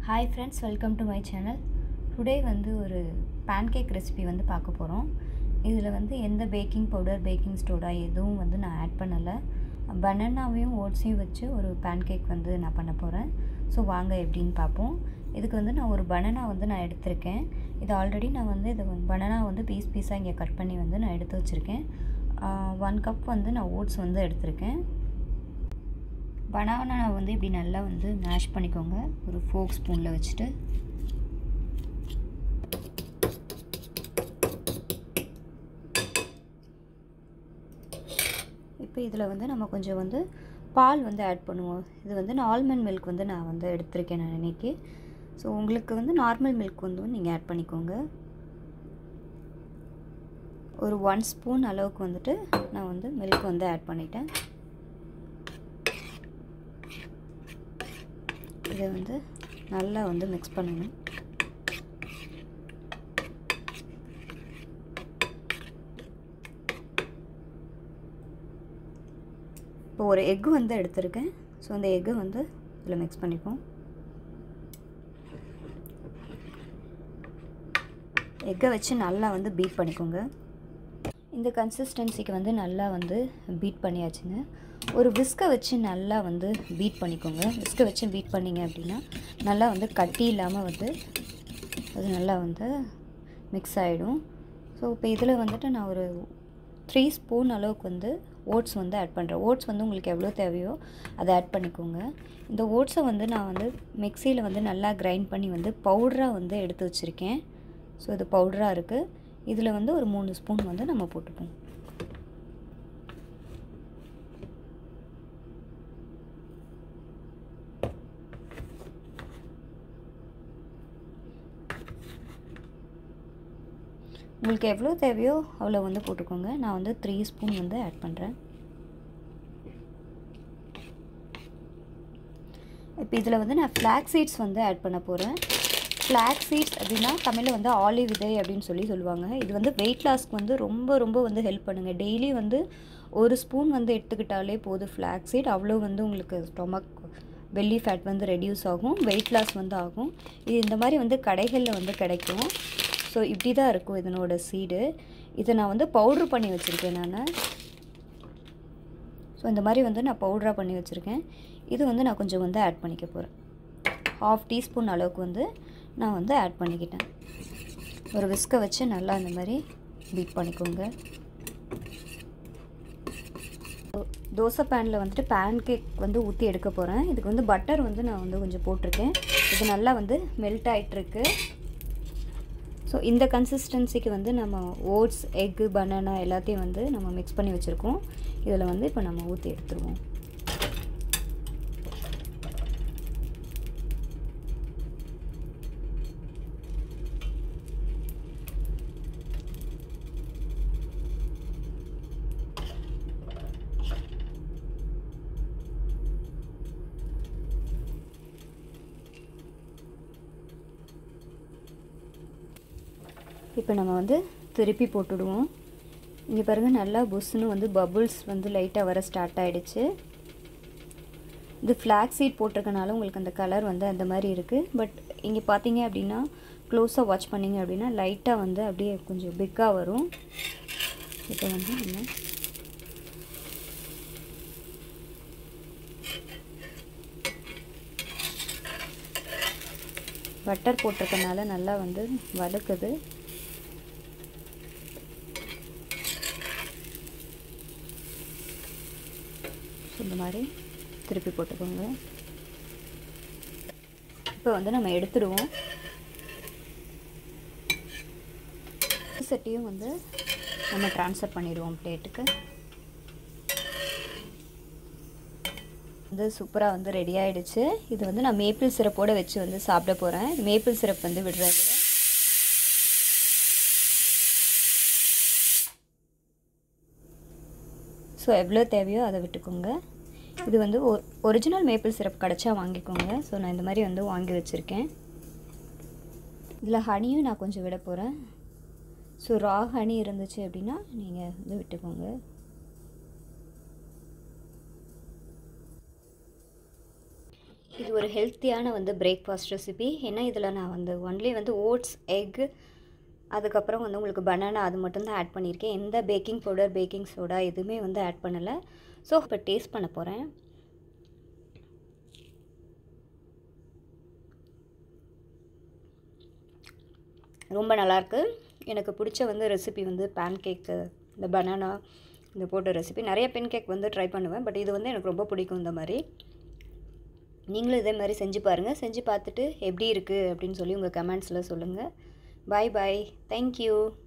hi friends welcome to my channel today வந்து ஒரு pancake recipe வந்து பார்க்க போகிறோம் இதில் வந்து எந்த பேக்கிங் பவுடர் பேக்கிங் ஸ்டோடா எதுவும் வந்து நான் ஆட் பண்ணலை பனானாவையும் ஓட்ஸையும் வச்சு ஒரு பேன்கேக் வந்து நான் பண்ண போகிறேன் ஸோ வாங்க எப்படின்னு பார்ப்போம் இதுக்கு வந்து நான் ஒரு பனானா வந்து நான் எடுத்திருக்கேன் இது ஆல்ரெடி நான் வந்து இதை வந்து பனானா வந்து பீஸ் பீஸாக இங்கே கட் பண்ணி வந்து நான் எடுத்து வச்சுருக்கேன் ஒன் கப் வந்து நான் ஓட்ஸ் வந்து எடுத்திருக்கேன் பனானா வந்து இப்படி நல்லா வந்து மேஷ் பண்ணிக்கோங்க ஒரு ஃபோக் ஸ்பூனில் வச்சுட்டு இப்போ இதில் வந்து நம்ம கொஞ்சம் வந்து பால் வந்து ஆட் பண்ணுவோம் இது வந்து நான் ஆல்மண்ட் மில்க் வந்து நான் வந்து எடுத்திருக்கேன் நான் இன்றைக்கி ஸோ உங்களுக்கு வந்து நார்மல் மில்க் வந்து நீங்கள் ஆட் பண்ணிக்கோங்க ஒரு ஒன் ஸ்பூன் அளவுக்கு வந்துட்டு நான் வந்து மில்க் வந்து ஆட் பண்ணிட்டேன் இதை வந்து நல்லா வந்து மிக்ஸ் பண்ணணும் இப்போ ஒரு எக்கு வந்து எடுத்திருக்கேன் ஸோ அந்த எக்கு வந்து இதில் மிக்ஸ் பண்ணிப்போம் எக்கை வச்சு நல்லா வந்து பீட் பண்ணிக்கோங்க இந்த கன்சிஸ்டன்சிக்கு வந்து நல்லா வந்து பீட் பண்ணியாச்சுங்க ஒரு விஸ்கை வச்சு நல்லா வந்து பீட் பண்ணிக்கோங்க விஸ்கை வச்சு பீட் பண்ணிங்க அப்படின்னா நல்லா வந்து கட்டி இல்லாமல் வந்து அது நல்லா வந்து மிக்ஸ் ஆகிடும் ஸோ இப்போ இதில் வந்துட்டு நான் ஒரு த்ரீ ஸ்பூன் அளவுக்கு வந்து ஓட்ஸ் வந்து ஆட் பண்ணுறேன் ஓட்ஸ் வந்து உங்களுக்கு எவ்வளோ தேவையோ அதை ஆட் பண்ணிக்கோங்க இந்த ஓட்ஸை வந்து நான் வந்து மிக்சியில் வந்து நல்லா கிரைண்ட் பண்ணி வந்து பவுடராக வந்து எடுத்து வச்சுருக்கேன் ஸோ இது பவுடராக இருக்குது இதில் வந்து ஒரு மூணு ஸ்பூன் வந்து நம்ம போட்டுப்போம் உங்களுக்கு எவ்வளோ தேவையோ அவ்வளோ வந்து போட்டுக்கோங்க நான் வந்து த்ரீ ஸ்பூன் வந்து ஆட் பண்ணுறேன் இப்போ இதில் வந்து நான் ஃப்ளாக் சீட்ஸ் வந்து ஆட் பண்ண போகிறேன் ஃப்ளாக் சீட்ஸ் அப்படின்னா தமிழில் வந்து ஆலிவ் விதை அப்படின்னு சொல்லி சொல்லுவாங்க இது வந்து வெயிட் லாஸ்க்கு வந்து ரொம்ப ரொம்ப வந்து ஹெல்ப் பண்ணுங்கள் டெய்லி வந்து ஒரு ஸ்பூன் வந்து எடுத்துக்கிட்டாலே போதும் ஃப்ளாக் சீட் அவ்வளோ வந்து உங்களுக்கு ஸ்டொமக் பெல்லி ஃபேட் வந்து ரெடியூஸ் ஆகும் வெயிட் லாஸ் வந்து ஆகும் இது இந்த மாதிரி வந்து கடைகளில் வந்து கிடைக்கும் ஸோ இப்படி தான் இருக்கும் இதனோட சீடு இதை நான் வந்து பவுட்ரு பண்ணி வச்சுருக்கேன் நான் ஸோ இந்த மாதிரி வந்து நான் பவுட்ராக பண்ணி வச்சுருக்கேன் இது வந்து நான் கொஞ்சம் வந்து ஆட் பண்ணிக்க போகிறேன் ஹாஃப் டீஸ்பூன் அளவுக்கு வந்து நான் வந்து ஆட் பண்ணிக்கிட்டேன் ஒரு விஸ்கை வச்சு நல்லா இந்த மாதிரி பீட் பண்ணிக்கோங்க தோசை பேனில் வந்துட்டு பேன் கேக் வந்து ஊற்றி எடுக்க போகிறேன் இதுக்கு வந்து பட்டர் வந்து நான் வந்து கொஞ்சம் போட்டிருக்கேன் இது நல்லா வந்து மெல்ட் ஆகிட்டுருக்கு ஸோ இந்த கன்சிஸ்டன்சிக்கு வந்து நம்ம ஓட்ஸ் எக்கு பனானா எல்லாத்தையும் வந்து நம்ம மிக்ஸ் பண்ணி வச்சுருக்கோம் இதில் வந்து இப்போ நம்ம ஊற்றி எடுத்துருவோம் இப்போ நம்ம வந்து திருப்பி போட்டுடுவோம் இங்கே பாருங்கள் நல்லா புஷ்ஷுன்னு வந்து பபுள்ஸ் வந்து லைட்டாக வர ஸ்டார்ட் ஆகிடுச்சு இது ஃப்ளாக் சீட் போட்டிருக்கனால உங்களுக்கு அந்த கலர் வந்து அந்த மாதிரி இருக்குது பட் இங்கே பார்த்தீங்க அப்படின்னா க்ளோஸாக வாட்ச் பண்ணிங்க அப்படின்னா லைட்டாக வந்து அப்படியே கொஞ்சம் பிக்காக வரும் இப்போ வந்து நம்ம பட்டர் போட்டிருக்கனால நல்லா வந்து வதக்குது இந்த மாதிரி திருப்பி போட்டுக்கோங்க இப்போ வந்து நம்ம எடுத்துடுவோம் சட்டியும் வந்து நம்ம ட்ரான்ஸ்ஃபர் பண்ணிடுவோம் பிளேட்டுக்கு வந்து சூப்பராக வந்து ரெடி ஆகிடுச்சு இது வந்து நான் மேப்பிள் சிரப்போடு வச்சு வந்து சாப்பிட போகிறேன் மேப்பிள் சிரப் வந்து விடுறதுல ஸோ எவ்வளோ தேவையோ அதை விட்டுக்கோங்க இது வந்து ஒரிஜினல் மேப்பிள் சிரப் கிடச்சா வாங்கிக்கோங்க ஸோ நான் இந்த மாதிரி வந்து வாங்கி வச்சுருக்கேன் இதில் ஹனியும் நான் கொஞ்சம் விட போகிறேன் ஸோ ரா ஹனி இருந்துச்சு அப்படின்னா நீங்கள் வந்து விட்டுக்கோங்க இது ஒரு ஹெல்த்தியான வந்து பிரேக்ஃபாஸ்ட் ரெசிபி ஏன்னா இதில் நான் வந்து ஒன்லி வந்து ஓட்ஸ் எக் அதுக்கப்புறம் வந்து உங்களுக்கு பனானா அது மட்டும்தான் ஆட் பண்ணியிருக்கேன் எந்த பேக்கிங் பவுடர் பேக்கிங் சோடா எதுவுமே வந்து ஆட் பண்ணலை ஸோ இப்போ டேஸ்ட் பண்ண போகிறேன் ரொம்ப நல்லாயிருக்கு எனக்கு பிடிச்ச வந்து ரெசிபி வந்து பேன் கேக்கு இந்த பனானா இந்த போட்ட ரெசிபி நிறைய பென் கேக் வந்து ட்ரை பண்ணுவேன் பட் இது வந்து எனக்கு ரொம்ப பிடிக்கும் இந்த மாதிரி நீங்களும் இதே மாதிரி செஞ்சு பாருங்கள் செஞ்சு பார்த்துட்டு எப்படி இருக்குது அப்படின்னு சொல்லி உங்கள் கமெண்ட்ஸில் சொல்லுங்கள் பாய் பாய் தேங்க்யூ